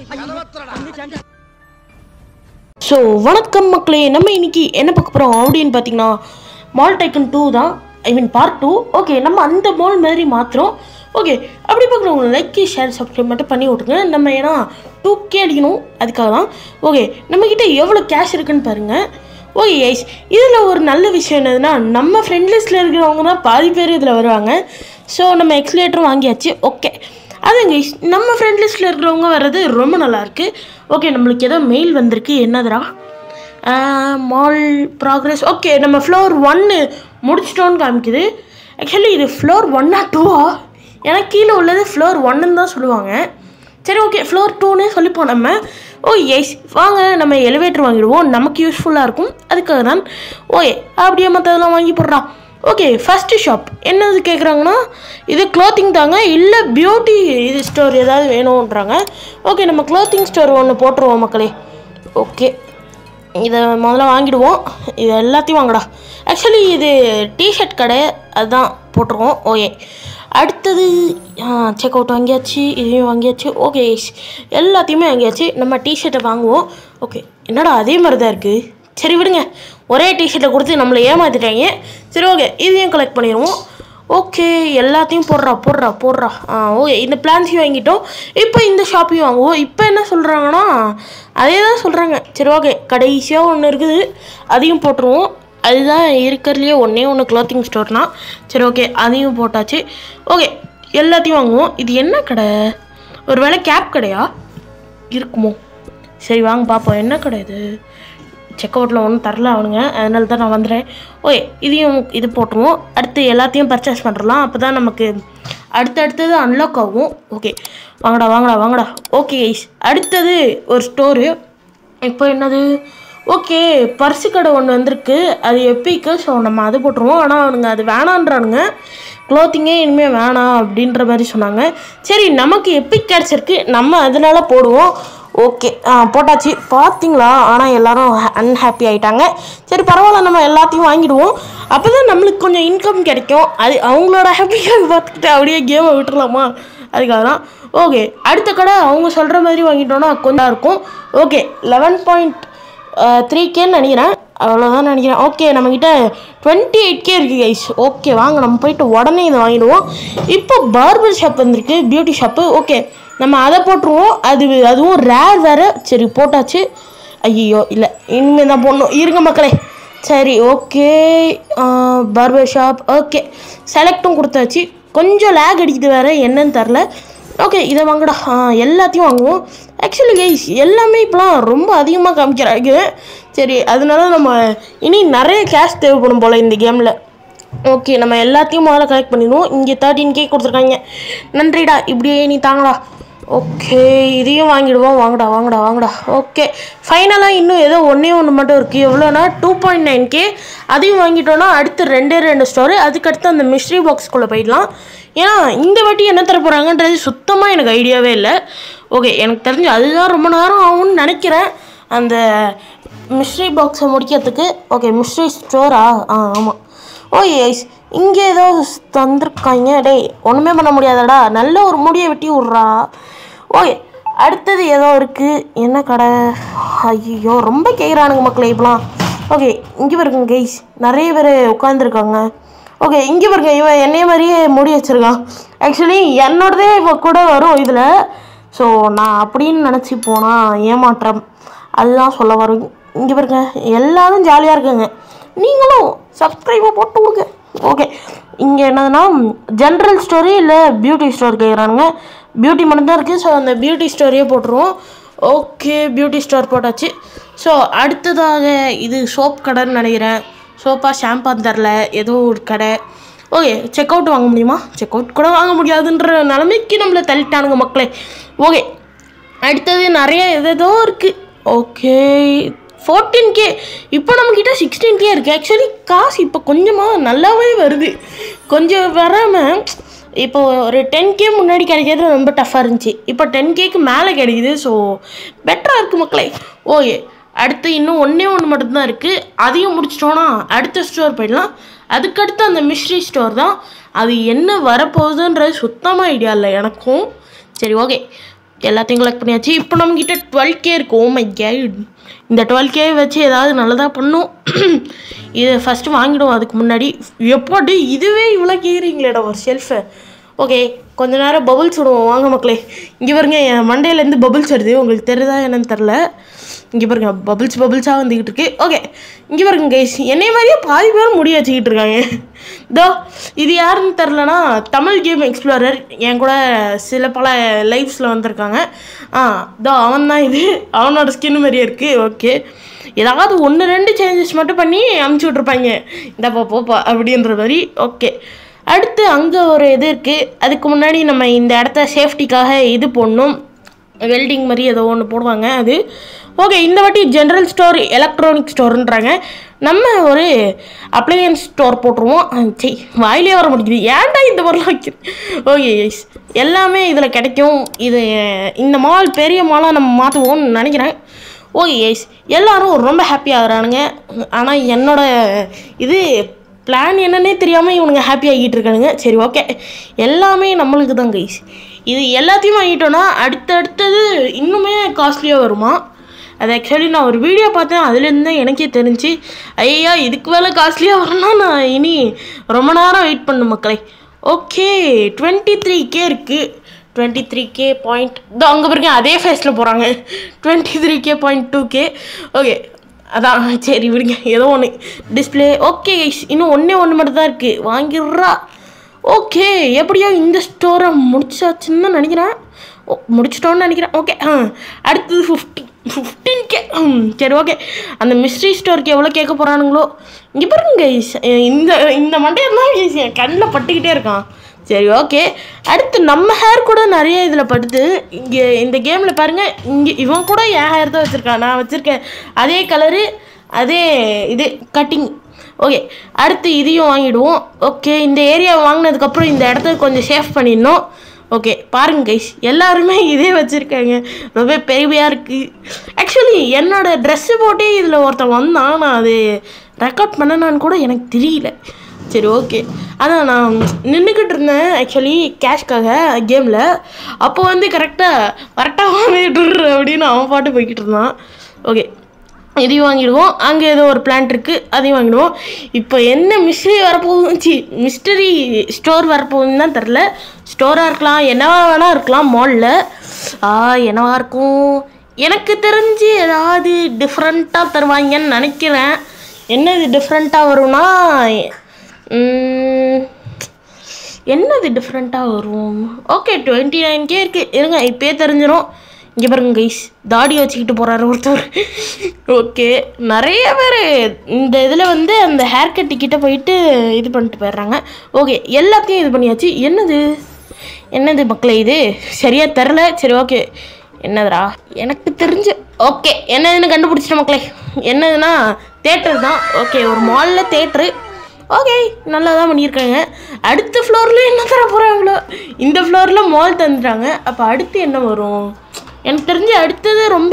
So வணக்கம் மக்களே நம்ம இன்னைக்கு என்ன பார்க்க போகிறோம் அப்படின்னு பார்த்தீங்கன்னா மால் டைக்கன் டூ தான் I mean part two okay நம்ம அந்த மால் மாதிரி மாற்றுறோம் ஓகே அப்படி பார்க்குறவங்க லைக் ஷேர் சப்ஸ்கிரைப் மட்டும் பண்ணி விட்ருங்க நம்ம ஏன்னா டூ கே அடிக்கணும் அதுக்காக தான் ஓகே நம்மக்கிட்ட எவ்வளோ கேஷ் இருக்குன்னு பாருங்கள் ஓகே ஐஸ் இதில் ஒரு நல்ல விஷயம் என்னதுன்னா நம்ம ஃப்ரெண்ட் லிஸ்ட்டில் இருக்கிறவங்க தான் பாதி பேர் இதில் வருவாங்க ஸோ நம்ம எக்ஸ்லேட்டரும் வாங்கியாச்சு ஓகே அதுங்க நம்ம ஃப்ரெண்ட் லிஸ்ட்டில் இருக்கிறவங்க வர்றது ரொம்ப நல்லா இருக்கு ஓகே நம்மளுக்கு ஏதோ மெயில் வந்திருக்கு என்னதுடா மால் ப்ராக்ரஸ் ஓகே நம்ம ஃப்ளோர் ஒன்று முடிச்சிட்டோன்னு காமிக்குது ஆக்சுவலி இது ஃப்ளோர் ஒன்னா டூவா எனக்கு கீழே உள்ளது ஃப்ளோர் ஒன்றுன்னு தான் சொல்லுவாங்க சரி ஓகே ஃப்ளோர் டூனே சொல்லிப்போம் நம்ம ஓ எஸ் வாங்க நம்ம எலிவேட்டர் வாங்கிடுவோம் நமக்கு யூஸ்ஃபுல்லாக இருக்கும் அதுக்காக தான் ஓகே அப்படியே மற்றதெல்லாம் வாங்கி போடுறான் ஓகே ஃபஸ்ட்டு ஷாப் என்னது கேட்குறாங்கன்னா இது க்ளோத்திங் தாங்க இல்லை பியூட்டி இது ஸ்டோர் ஏதாவது வேணுன்றாங்க ஓகே நம்ம க்ளோத்திங் ஸ்டோர் ஒன்று போட்டுருவோம் மக்களே ஓகே இதை முதல்ல வாங்கிடுவோம் இது எல்லாத்தையும் வாங்கடா ஆக்சுவலி இது டிஷர்ட் கடை அதுதான் போட்டிருக்கோம் ஓகே அடுத்தது செக் அவுட் வாங்கியாச்சு இதையும் வாங்கியாச்சு ஓகே எல்லாத்தையுமே வாங்கியாச்சு நம்ம டிஷர்ட்டை வாங்குவோம் ஓகே என்னடா அதே மாதிரி தான் இருக்குது சரி விடுங்க ஒரே டிஷர்ட்டை கொடுத்து நம்மளை ஏமாத்திட்டாங்க சரி ஓகே இதையும் கலெக்ட் பண்ணிடுவோம் ஓகே எல்லாத்தையும் போடுறா போடுறா போடுறா ஆ ஓகே இந்த பிளான்ஸையும் வாங்கிட்டோம் இப்போ இந்த ஷாப்பையும் வாங்குவோம் இப்போ என்ன சொல்கிறாங்கன்னா அதே தான் சொல்கிறாங்க சரி ஓகே கடைசியாக ஒன்று இருக்குது அதையும் போட்டுருவோம் அதுதான் இருக்கிறதுலையே ஒன்றே ஒன்று க்ளாத்திங் ஸ்டோர்னா சரி ஓகே அதையும் போட்டாச்சு ஓகே எல்லாத்தையும் வாங்குவோம் இது என்ன கடை ஒரு வேளை கேப் கடையா இருக்குமோ சரி வாங்க பார்ப்போம் என்ன கடை இது செக் அவுட்டில் ஒன்றும் தரல அவனுங்க அதனால தான் நான் வந்துடுறேன் ஓகே இதையும் இது போட்டுருவோம் அடுத்து எல்லாத்தையும் பர்ச்சேஸ் பண்ணுறலாம் அப்போ தான் நமக்கு அடுத்தடுத்தது அன்லாக் ஆகும் ஓகே வாங்கடா வாங்கடா வாங்கடா ஓகே ஐஸ் அடுத்தது ஒரு ஸ்டோரு இப்போ என்னது ஓகே பர்ஸு கடை ஒன்று வந்திருக்கு அது எப்பிக்கு ஸோ நம்ம அது போட்டுருவோம் ஆனால் அவனுங்க அது வேணான்றானுங்க க்ளோத்திங்கே இனிமேல் வேணாம் அப்படின்ற மாதிரி சொன்னாங்க சரி நமக்கு எப்பிக் கிடச்சிருக்கு நம்ம அதனால போடுவோம் ஓகே ஆ போட்டாச்சு பார்த்தீங்களா ஆனால் எல்லாரும் அன்ஹாப்பி ஆயிட்டாங்க சரி பரவாயில்ல நம்ம எல்லாத்தையும் வாங்கிடுவோம் அப்போ தான் நம்மளுக்கு கொஞ்சம் இன்கம் கிடைக்கும் அது அவங்களோட ஹாப்பியாக பார்த்துக்கிட்டு அப்படியே கேமை விட்டுறலாமா அதுக்காக தான் ஓகே அடுத்த கடை அவங்க சொல்கிற மாதிரி வாங்கிட்டோன்னா கொஞ்சம் இருக்கும் ஓகே லெவன் பாயிண்ட் த்ரீ கேன்னு நினைக்கிறேன் அவ்வளோதான் நினைக்கிறேன் ஓகே நம்மக்கிட்ட டுவெண்ட்டி எயிட் கே இருக்குது கைஸ் ஓகே வாங்க நம்ம போயிட்டு உடனே இதை வாங்கிடுவோம் இப்போ பார்பர் ஷாப் வந்திருக்கு பியூட்டி ஷாப்பு ஓகே நம்ம அதை போட்டுருவோம் அது அதுவும் ரேர் வேறு சரி போட்டாச்சு ஐயோ இல்லை இனிமேல் தான் போடணும் இருங்க மக்களே சரி ஓகே பார்பர் ஷாப் ஓகே செலக்டும் கொடுத்தாச்சு கொஞ்சம் லேக் அடிக்குது வேறு என்னன்னு தெரில ஓகே இதை வாங்கடா ஆ எல்லாத்தையும் வாங்குவோம் ஆக்சுவலி கைஸ் எல்லாமே இப்போலாம் ரொம்ப அதிகமாக காமிக்கிறாங்க சரி அதனால நம்ம இனி நிறைய கேஷ் தேவைப்படும் போல் இந்த கேமில் ஓகே நம்ம எல்லாத்தையும் முதல்ல கலெக்ட் பண்ணிடுவோம் இங்கே தேர்ட்டின் கே கொடுத்துருக்காங்க நன்றிடா இப்படியே நீ தாங்கடா ஓகே இதையும் வாங்கிடுவோம் வாங்கடா வாங்கடா வாங்கடா ஓகே ஃபைனலாக இன்னும் ஏதோ ஒன்றே ஒன்று மட்டும் இருக்குது எவ்வளோனா டூ பாயிண்ட் நைன் கே அதையும் வாங்கிட்டோன்னா அடுத்து ரெண்டே ரெண்டு ஸ்டோரு அதுக்கடுத்து அந்த மிஸ்ட்ரி பாக்ஸ்குள்ளே போயிடலாம் ஏன்னா இந்த வாட்டி என்ன தர போகிறாங்கன்றது சுத்தமாக எனக்கு ஐடியாவே இல்லை ஓகே எனக்கு தெரிஞ்சு அதுதான் ரொம்ப நேரம் ஆகும்னு நினைக்கிறேன் அந்த மிஸ்ட்ரி பாக்ஸை முடிக்கிறதுக்கு ஓகே மிஸ்ட்ரி ஸ்டோரா ஆ ஆமாம் ஓ எஸ் இங்கே ஏதோ தந்திருக்காங்க டேய் ஒன்றுமே பண்ண முடியாதடா நல்ல ஒரு முடியை வெட்டி விட்றா ஓகே அடுத்தது ஏதோ இருக்குது என்ன கடை ஐயோ ரொம்ப கேட்குறானுங்க மக்களே இப்போலாம் ஓகே இங்கே பாருங்க கைஸ் நிறைய பேர் உட்காந்துருக்காங்க ஓகே இங்கே பாருங்க இவன் என்னைய மாதிரியே முடி வச்சுருக்கான் ஆக்சுவலி என்னோடதே இப்போ கூட வரும் இதில் ஸோ நான் அப்படின்னு நினச்சி போனால் ஏமாற்றம் அதுதான் சொல்ல வரும் இங்கே பாருங்க எல்லாரும் ஜாலியாக இருக்குங்க நீங்களும் சப்ஸ்கிரைபை போட்டு கொடுங்க ஓகே இங்கே என்னதுன்னா ஜென்ரல் ஸ்டோரி இல்லை பியூட்டி ஸ்டோர் கேட்குறானுங்க பியூட்டி மட்டும்தான் இருக்குது ஸோ அந்த பியூட்டி ஸ்டோரியே போட்டுருவோம் ஓகே பியூட்டி ஸ்டோர் போட்டாச்சு ஸோ அடுத்ததாக இது சோப் கடைன்னு நினைக்கிறேன் சோப்பா ஷாம்பான்னு தெரில ஏதோ ஒரு கடை ஓகே செக் அவுட் வாங்க முடியுமா செக் அவுட் கூட வாங்க முடியாதுன்ற நிலைமைக்கு நம்மளை தள்ளிட்டானுங்க மக்களே ஓகே அடுத்தது நிறைய எதேதோ இருக்குது ஓகே ஃபோர்டீன் கே இப்போ நம்மக்கிட்ட சிக்ஸ்டீன் கே இருக்குது ஆக்சுவலி காசு இப்போ கொஞ்சமாக நல்லாவே வருது கொஞ்சம் வராமல் இப்போ ஒரு டென் கே முன்னாடி கிடைக்கிறது ரொம்ப டஃப்பாக இருந்துச்சு இப்போ டென் கேக்கு மேலே கிடைக்குது ஸோ பெட்டராக இருக்குது மக்களே ஓகே அடுத்து இன்னும் ஒன்றே ஒன்று மட்டும்தான் இருக்குது அதையும் முடிச்சிட்டோன்னா அடுத்த ஸ்டோர் போயிடலாம் அதுக்கடுத்து அந்த மிஸ்ட்ரி ஸ்டோர் தான் அது என்ன வரப்போகுதுன்றது சுத்தமாக ஐடியா இல்லை எனக்கும் சரி ஓகே எல்லாத்தையும் கலெக்ட் பண்ணியாச்சு இப்போ நம்மக்கிட்ட டுவெல் கே இருக்கு ஓ மை கேட் இந்த டுவெல் கே வச்சு ஏதாவது நல்லதாக பண்ணும் இதை ஃபஸ்ட்டு வாங்கிடுவோம் அதுக்கு முன்னாடி எப்படி இதுவே இவ்வளோ கேட்குறீங்களேடா ஒரு ஷெல்ஃபை ஓகே கொஞ்ச நேரம் பபுள்ஸ் விடுவோம் வாங்க மக்களே இங்கே பாருங்க என் மண்டையிலேருந்து பபுள்ஸ் வருது உங்களுக்கு தெரியுதா என்னன்னு தெரில இங்கே பாருங்க பபுள்ஸ் பபுள்ஸாக வந்துக்கிட்டு இருக்கு ஓகே இங்கே பாருங்க கைஸ் என்னை மாதிரியே பாதி பேர் முடி வச்சுக்கிட்டு இருக்காங்க தோ இது யாருன்னு தெரிலனா தமிழ் கேம் எக்ஸ்ப்ளோரர் என் கூட சில பல லைஃப்ஸில் வந்திருக்காங்க ஆ தோ அவன் தான் இது அவனோட ஸ்கின் மாதிரியே இருக்குது ஓகே ஏதாவது ஒன்று ரெண்டு சேஞ்சஸ் மட்டும் பண்ணி அமுச்சு விட்ருப்பாங்க இந்தப்பா போப்பா அப்படின்ற மாதிரி ஓகே அடுத்து அங்கே ஒரு இது இருக்குது அதுக்கு முன்னாடி நம்ம இந்த இடத்த சேஃப்டிக்காக இது போடணும் வெல்டிங் மாதிரி ஏதோ ஒன்று போடுவாங்க அது ஓகே இந்த வாட்டி ஜென்ரல் ஸ்டோர் எலக்ட்ரானிக் ஸ்டோர்ன்றாங்க நம்ம ஒரு அப்ளையன்ஸ் ஸ்டோர் போட்டுருவோம் சரி வாயிலே வர முடியுது ஏன்டா இந்த மாதிரிலாம் வைக்கிறேன் ஓகே எஸ் எல்லாமே இதில் கிடைக்கும் இது இந்த மால் பெரிய மாலாக நம்ம மாற்றுவோம்னு நினைக்கிறேன் ஓகே எஸ் எல்லாரும் ரொம்ப ஹாப்பி ஆகுறானுங்க ஆனால் என்னோட இது பிளான் என்னன்னே தெரியாமல் இவனுங்க ஹாப்பி ஆகிட்டு இருக்கானுங்க சரி ஓகே எல்லாமே நம்மளுக்கு தான் கைஸ் இது எல்லாத்தையும் வாங்கிட்டோன்னா அடுத்தடுத்தது இன்னுமே காஸ்ட்லியாக வருமா அது ஆக்சுவலி நான் ஒரு வீடியோ பார்த்தேன் அதுலேருந்து தான் எனக்கே தெரிஞ்சு ஐயா இதுக்கு மேலே காஸ்ட்லியாக வரணும்னா நான் இனி ரொம்ப நேரம் வெயிட் பண்ணும் மக்களே ஓகே டுவெண்ட்டி த்ரீ கே இருக்குது டுவெண்ட்டி த்ரீ கே பாயிண்ட் இதோ அங்கே பாருங்க அதே ஃபேஸில் போகிறாங்க twenty three K point two K okay அதான் சரி விடுங்க ஏதோ ஒன்று டிஸ்பிளே ஓகே இன்னும் ஒன்றே ஒன்று மட்டும் தான் இருக்குது வாங்கிடுறா ஓகே எப்படியோ இந்த ஸ்டோரை முடிச்சாச்சுன்னு தான் நினைக்கிறேன் ஓ முடிச்சிட்டோன்னு நினைக்கிறேன் ஓகே ஆ அடுத்தது ஃபிஃப்டி ஃபிஃப்டீன் கே சரி ஓகே அந்த மிஸ்ட்ரி ஸ்டோருக்கு எவ்வளோ கேட்க போகிறானுங்களோ இங்கே பாருங்க guys, இந்த இந்த மண்டையை தான் guys என் கண்ணில் பட்டுக்கிட்டே இருக்கான் சரி ஓகே அடுத்து நம்ம ஹேர் கூட நிறைய இதில் படுது இங்கே இந்த கேமில் பாருங்கள் இங்கே இவன் கூட என் ஹேர் தான் வச்சுருக்கான் நான் வச்சுருக்கேன் அதே கலரு அதே இது கட்டிங் ஓகே அடுத்து இதையும் வாங்கிடுவோம் ஓகே இந்த ஏரியா வாங்கினதுக்கப்புறம் இந்த இடத்த கொஞ்சம் சேஃப் பண்ணிடணும் ஓகே பாருங்க கைஸ் எல்லாருமே இதே வச்சுருக்காங்க ரொம்ப பெருமையாக இருக்குது ஆக்சுவலி என்னோட ட்ரெஸ்ஸு போட்டே இதில் ஒருத்தன் வந்தான் நான் அது ரெக்கார்ட் பண்ணனான்னு கூட எனக்கு தெரியல சரி ஓகே அதான் நான் நின்றுக்கிட்டு இருந்தேன் ஆக்சுவலி கேஷ்க்காக கேமில் அப்போ வந்து கரெக்டாக கரெக்டாக வாங்கிட்டு அப்படின்னு அவன் பாட்டு போய்கிட்டு இருந்தான் ஓகே இதையும் வாங்கிடுவோம் அங்கே ஏதோ ஒரு பிளான்ட் இருக்குது அதையும் வாங்கிடுவோம் இப்போ என்ன மிஸ்ட்ரி வரப்போகுதுன்னு சி மிஸ்டரி ஸ்டோர் வரப்போகுதுன்னு தான் தெரில ஸ்டோராக இருக்கலாம் என்னவா வேணால் இருக்கலாம் மாலில் ஆ என்னவா இருக்கும் எனக்கு தெரிஞ்சு ஏதாவது டிஃப்ரெண்ட்டாக தருவாங்கன்னு நினைக்கிறேன் என்னது டிஃப்ரெண்ட்டாக வரும்னா உம், என்னது டிஃப்ரெண்ட்டாக வரும் ஓகே டுவெண்ட்டி நைன் கே இருக்குது இருங்க இப்போயே தெரிஞ்சிடும் இங்கே பாருங்க கைஸ் தாடி வச்சுக்கிட்டு போகிறாரு ஒருத்தர் ஓகே நிறைய பேர் இந்த இதில் வந்து அந்த ஹேர் கட்டு கிட்ட போயிட்டு இது பண்ணிட்டு போயிடுறாங்க ஓகே எல்லாத்தையும் இது பண்ணியாச்சு என்னது என்னது மக்களே இது சரியாக தெரில சரி ஓகே என்னதுடா எனக்கு தெரிஞ்சு ஓகே என்னதுன்னு கண்டுபிடிச்சிட்ட மக்களே என்னதுன்னா தேட்டர் தான் ஓகே ஒரு மாலில் தேட்ரு ஓகே நல்லா தான் பண்ணியிருக்காங்க அடுத்த ஃப்ளோரில் என்ன தர போகிறாங்களோ இந்த ஃப்ளோரில் மால் தந்துட்டாங்க அப்போ அடுத்து என்ன வரும் எனக்கு தெரிஞ்சு அடுத்தது ரொம்ப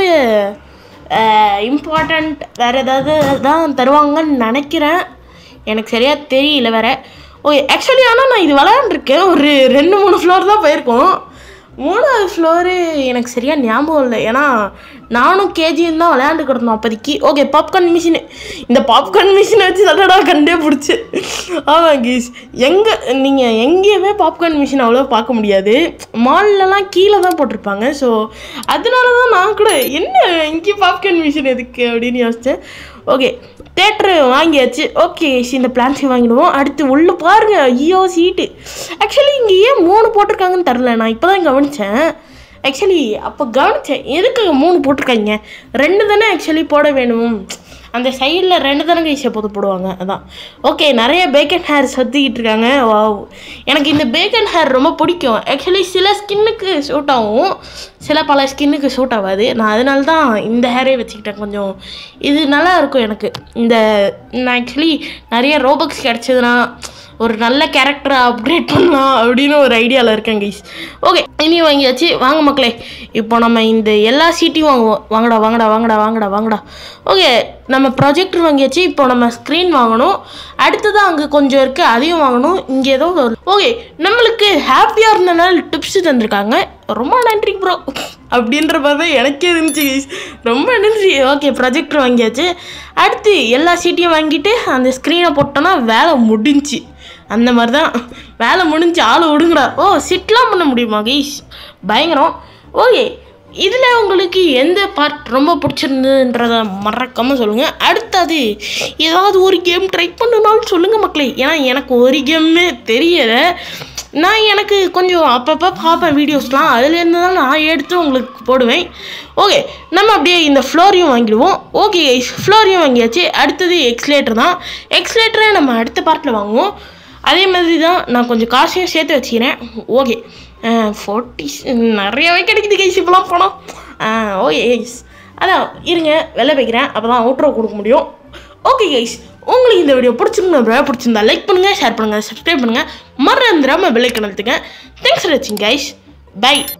இம்பார்ட்டண்ட் வேறு ஏதாவது தான் தருவாங்கன்னு நினைக்கிறேன் எனக்கு சரியாக தெரியல வேற ஓகே ஆக்சுவலி ஆனால் நான் இது விளாண்டுருக்கேன் ஒரு ரெண்டு மூணு ஃப்ளோர் தான் போயிருக்கோம் மூணாவது ஃப்ளோரு எனக்கு சரியாக ஞாபகம் இல்லை ஏன்னா நானும் கேஜியும் தான் விளையாண்டுக்கிட்டு இருந்தோம் அப்போதைக்கு ஓகே பாப்கார்ன் மிஷினு இந்த பாப்கார்ன் மிஷினை வச்சு தடடா கண்டே பிடிச்சி ஆமாம் கீஸ் எங்கே நீங்கள் எங்கேயுமே பாப்கார்ன் மிஷின் அவ்வளோ பார்க்க முடியாது மால்லலாம் கீழே தான் போட்டிருப்பாங்க ஸோ அதனால தான் நான் கூட என்ன இங்கே பாப்கார்ன் மிஷின் எதுக்கு அப்படின்னு யோசித்தேன் ஓகே தேட்டரு வாங்கியாச்சு ஓகே இந்த பிளான்ஸையும் வாங்கிடுவோம் அடுத்து உள்ளே பாருங்க ஐயோ சீட்டு ஆக்சுவலி இங்கே ஏன் மூணு போட்டிருக்காங்கன்னு தெரில நான் இப்போ தான் கவனித்தேன் ஆக்சுவலி அப்போ கவனித்தேன் எதுக்கு மூணு போட்டிருக்காங்க ரெண்டு தானே ஆக்சுவலி போட வேணும் அந்த சைடில் ரெண்டு தானே கைஸை போது போடுவாங்க அதான் ஓகே நிறைய பேக்கன் ஹேர் சுற்றிக்கிட்டு இருக்காங்க வாவ் எனக்கு இந்த பேக்கன் ஹேர் ரொம்ப பிடிக்கும் ஆக்சுவலி சில ஸ்கின்னுக்கு சூட் ஆகும் சில பல ஸ்கின்னுக்கு சூட் ஆகாது நான் அதனால தான் இந்த ஹேரே வச்சுக்கிட்டேன் கொஞ்சம் இது நல்லா இருக்கும் எனக்கு இந்த நான் ஆக்சுவலி நிறைய ரோபக்ஸ் கிடச்சதுன்னா ஒரு நல்ல கேரக்டரை அப்கிரேட் பண்ணலாம் அப்படின்னு ஒரு ஐடியாவில் இருக்கேன் கைஸ் ஓகே இனி வாங்கியாச்சு வாங்க மக்களே இப்போ நம்ம இந்த எல்லா சீட்டையும் வாங்குவோம் வாங்கடா வாங்கடா வாங்கடா வாங்கடா வாங்கடா ஓகே நம்ம ப்ரொஜெக்டர் வாங்கியாச்சு இப்போ நம்ம ஸ்க்ரீன் வாங்கணும் அடுத்தது அங்கே கொஞ்சம் இருக்குது அதையும் வாங்கணும் இங்கே ஏதோ ஓகே நம்மளுக்கு ஹாப்பியாக இருந்தனால டிப்ஸ் தந்திருக்காங்க ரொம்ப நன்றி ப்ரோ அப்படின்ற மாதிரி தான் எனக்கே இருந்துச்சு guys. ரொம்ப நன்றி ஓகே ப்ரொஜெக்டர் வாங்கியாச்சு அடுத்து எல்லா சீட்டையும் வாங்கிட்டு அந்த ஸ்க்ரீனை போட்டோன்னா வேலை முடிஞ்சுச்சு அந்த மாதிரி தான் வேலை முடிஞ்சு ஆள் விடுங்கடா ஓ சிட்லாம் பண்ண முடியுமா கைஸ் பயங்கரம் ஓகே இதில் உங்களுக்கு எந்த பார்ட் ரொம்ப பிடிச்சிருந்ததுன்றத மறக்காமல் சொல்லுங்கள் அடுத்தது ஏதாவது ஒரு கேம் ட்ரை பண்ணுனாலும் சொல்லுங்கள் மக்களே ஏன்னா எனக்கு ஒரு கேம்மே தெரியலை நான் எனக்கு கொஞ்சம் அப்பப்போ பார்ப்பேன் வீடியோஸ்லாம் அதுலேருந்து தான் நான் எடுத்து உங்களுக்கு போடுவேன் ஓகே நம்ம அப்படியே இந்த ஃப்ளோரையும் வாங்கிடுவோம் ஓகே ஃப்ளோரையும் வாங்கியாச்சு அடுத்தது எக்ஸ்லேட்டர் தான் எக்ஸ்லேட்டரை நம்ம அடுத்த பார்ட்டில் வாங்குவோம் அதே மாதிரி தான் நான் கொஞ்சம் காசையும் சேர்த்து வச்சுக்கிறேன் ஓகே ஃபோர்ட்டி நிறையவே கிடைக்குது கைஸ் இப்போலாம் பணம் ஓகே கைஸ் அதான் இருங்க வெள்ளை வைக்கிறேன் அப்போ தான் அவுட்ரோ கொடுக்க முடியும் ஓகே கைஸ் உங்களுக்கு இந்த வீடியோ பிடிச்சிருந்தா பிடிச்சிருந்தா லைக் பண்ணுங்கள் ஷேர் பண்ணுங்கள் சப்ஸ்கிரைப் பண்ணுங்கள் மறந்துடாமல் பெல்லைக்கன் அழுத்துங்க தேங்க்ஸ் ஃபார் வாட்சிங் கைஸ் பை